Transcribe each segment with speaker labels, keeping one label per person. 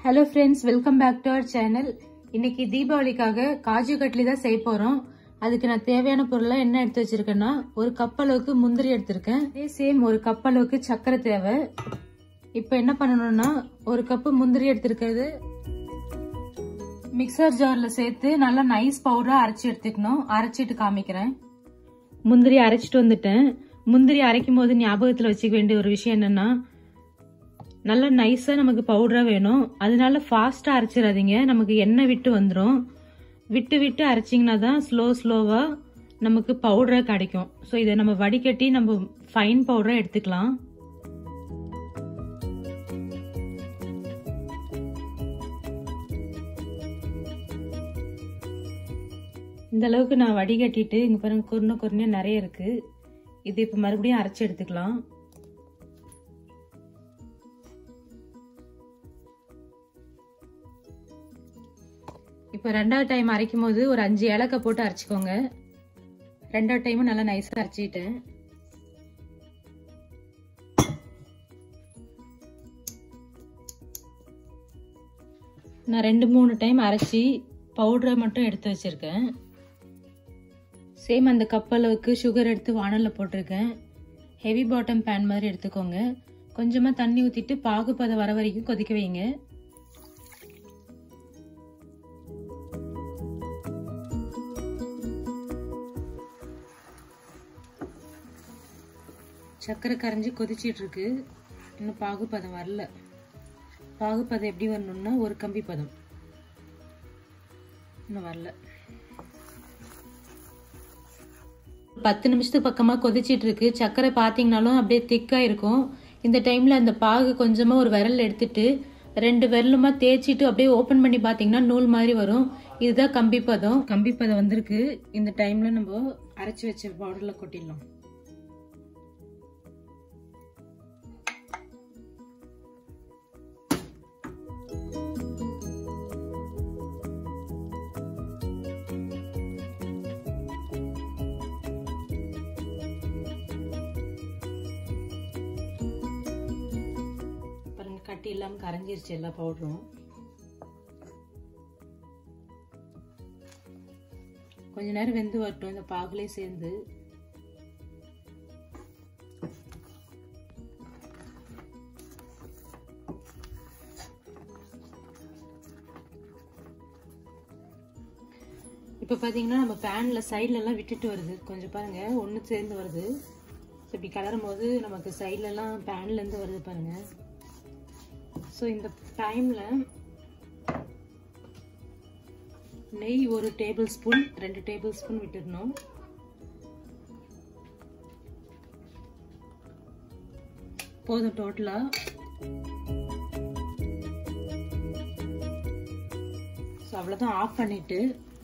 Speaker 1: hello friends welcome back to our channel இன்னைக்கு தீபாவளிக்காக காஜு கட்லி தான் செய்ய போறோம் அதுக்கு நான் தேவையான பொருளை என்ன எடுத்து வச்சிருக்கேன்னா ஒரு கப் அளவுக்கு முந்திரி எடுத்திருக்கேன் அதே சேம் ஒரு கப் அளவுக்கு சர்க்கரை தேவை இப்போ என்ன பண்ணணும்னா ஒரு கப்பு முந்திரி எடுத்திருக்கிறது மிக்சர் ஜார்ல சேர்த்து நல்லா நைஸ் பவுடரா அரைச்சி எடுத்துக்கணும் அரைச்சிட்டு காமிக்கிறேன் முந்திரி அரைச்சிட்டு வந்துட்டேன் முந்திரி அரைக்கும் போது ஞாபகத்தில் வச்சுக்க வேண்டிய ஒரு விஷயம் என்னன்னா நல்லா நைஸாக நமக்கு பவுடராக வேணும் அதனால ஃபாஸ்ட்டாக அரைச்சிடாதீங்க நமக்கு எண்ணெய் விட்டு வந்துடும் விட்டு விட்டு அரைச்சிங்கன்னா தான் ஸ்லோ ஸ்லோவாக நமக்கு பவுடராக கிடைக்கும் ஸோ இதை நம்ம வடிகட்டி நம்ம ஃபைன் பவுடராக எடுத்துக்கலாம் இந்த அளவுக்கு நான் வடிகட்டிட்டு இங்கே பாருங்க குருணை குருணையாக நிறைய இருக்கு இது இப்போ மறுபடியும் அரைச்சி எடுத்துக்கலாம் இப்போ ரெண்டாவது டைம் அரைக்கும் போது ஒரு அஞ்சு ஏலக்காய் போட்டு அரைச்சிக்கோங்க ரெண்டாவது டைமும் நல்லா நைஸாக அரைச்சிட்டேன் நான் ரெண்டு மூணு டைம் அரைச்சி பவுடரை மட்டும் எடுத்து வச்சிருக்கேன் சேம் அந்த கப் அளவுக்கு சுகர் எடுத்து வானலில் போட்டிருக்கேன் ஹெவி பாட்டம் பேன் மாதிரி எடுத்துக்கோங்க கொஞ்சமாக தண்ணி ஊற்றிட்டு பாகுப்பதம் வர வரைக்கும் கொதிக்க வைங்க சர்க்கரை கரைஞ்சி கொதிச்சிட்டு இருக்கு இன்னும் பாகுப்பதம் வரல பாகுப்பதம் எப்படி வரணும்னா ஒரு கம்பி பதம் இன்னும் வரல பத்து நிமிஷத்துக்கு பக்கமாக கொதிச்சிட்டு இருக்கு சர்க்கரை பார்த்தீங்கனாலும் அப்படியே திக்காக இருக்கும் இந்த டைமில் அந்த பாகு கொஞ்சமாக ஒரு விரல் எடுத்துட்டு ரெண்டு விரலுமா தேய்ச்சிட்டு அப்படியே ஓப்பன் பண்ணி பார்த்தீங்கன்னா நூல் மாதிரி வரும் இதுதான் கம்பி பதம் கம்பி பதம் வந்திருக்கு இந்த டைமில் நம்ம அரைச்சி வச்ச பவுடரில் கொட்டிடலாம் பாருங்க கட்டி இல்லாம கரைஞ்சிருச்சு எல்லா பவுடரும் கொஞ்ச நேரம் வெந்து வரட்டும் இந்த பாகுலே சேர்ந்து இப்போ பார்த்தீங்கன்னா நம்ம பேனில் சைட்லலாம் விட்டுட்டு வருது கொஞ்சம் பாருங்க ஒன்று சேர்ந்து வருது ஸோ இப்படி கிளறும் போது நமக்கு சைட்லலாம் பேன்லேருந்து வருது பாருங்க ஸோ இந்த டைமில் நெய் ஒரு டேபிள் ஸ்பூன் ரெண்டு டேபிள் ஸ்பூன் விட்டுடணும் போதும் டோட்டலாக ஸோ அவ்வளோதான் ஆஃப் பண்ணிவிட்டு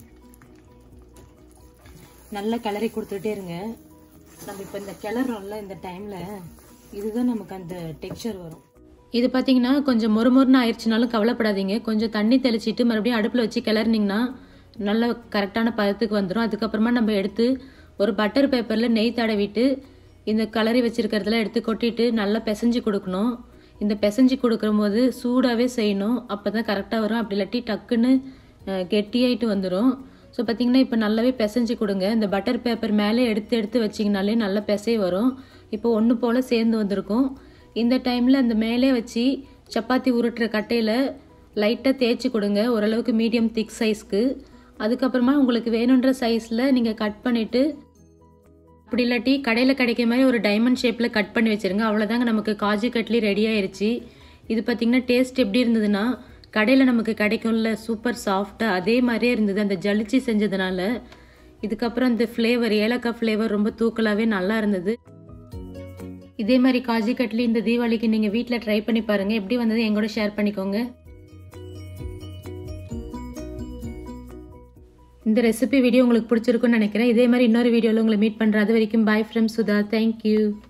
Speaker 1: நல்லா கிளறி கொடுத்துட்டே இருங்க நம்ம இப்போ இந்த கிளறோம்ல இந்த டைமில் இதுதான் நமக்கு அந்த டெக்ஸ்சர் வரும் இது பார்த்தீங்கன்னா கொஞ்சம் மொறுமொறுன்னு ஆயிடுச்சுனாலும் கவலைப்படாதீங்க கொஞ்சம் தண்ணி தெளிச்சிட்டு மறுபடியும் அடுப்பில் வச்சு கிளறினீங்கன்னா நல்ல கரெக்டான பதத்துக்கு வந்துடும் அதுக்கப்புறமா நம்ம எடுத்து ஒரு பட்டர் பேப்பரில் நெய் தடவிட்டு இந்த கலரி வச்சுருக்கிறதுல எடுத்து கொட்டிட்டு நல்லா பிசைஞ்சு கொடுக்கணும் இந்த பிசைஞ்சு கொடுக்கும்போது சூடாகவே செய்யணும் அப்போ தான் கரெக்டாக வரும் அப்படி இல்லாட்டி டக்குன்னு கெட்டியாயிட்டு வந்துடும் ஸோ பார்த்தீங்கன்னா இப்போ நல்லாவே பிசைஞ்சு கொடுங்க இந்த பட்டர் பேப்பர் மேலே எடுத்து எடுத்து வச்சிங்கனாலே நல்லா பிசை வரும் இப்போ ஒன்று போல் சேர்ந்து வந்திருக்கும் இந்த டைமில் அந்த மேலே வச்சு சப்பாத்தி உருட்டுற கட்டையில் லைட்டாக தேய்ச்சி கொடுங்க ஓரளவுக்கு மீடியம் திக் சைஸ்க்கு அதுக்கப்புறமா உங்களுக்கு வேணுன்ற சைஸில் நீங்கள் கட் பண்ணிவிட்டு அப்படி இல்லாட்டி கடையில் கிடைக்கிற மாதிரி ஒரு டைமண்ட் ஷேப்பில் கட் பண்ணி வச்சுருங்க அவ்வளோதாங்க நமக்கு காஜு கட்லி ரெடி ஆயிருச்சு இது பார்த்திங்கன்னா டேஸ்ட் எப்படி இருந்ததுன்னா கடையில் நமக்கு கிடைக்கும்ல சூப்பர் சாஃப்டாக அதே மாதிரியே இருந்தது அந்த ஜலிச்சு செஞ்சதுனால இதுக்கப்புறம் அந்த ஃப்ளேவர் ஏலக்காய் ஃப்ளேவர் ரொம்ப தூக்கலாகவே நல்லா இருந்தது இதே மாதிரி காஜு கட்லி இந்த தீபாவளிக்கு நீங்கள் வீட்டில் ட்ரை பண்ணி பாருங்கள் எப்படி வந்தது எங்கூட ஷேர் பண்ணிக்கோங்க இந்த ரெசிபி வீடியோ உங்களுக்கு பிடிச்சிருக்குன்னு நினைக்கிறேன் இதே மாதிரி இன்னொரு வீடியோவில் உங்களை மீட் பண்ணுற அது வரைக்கும் பாய் ஃப்ரம் சுதா தேங்க்யூ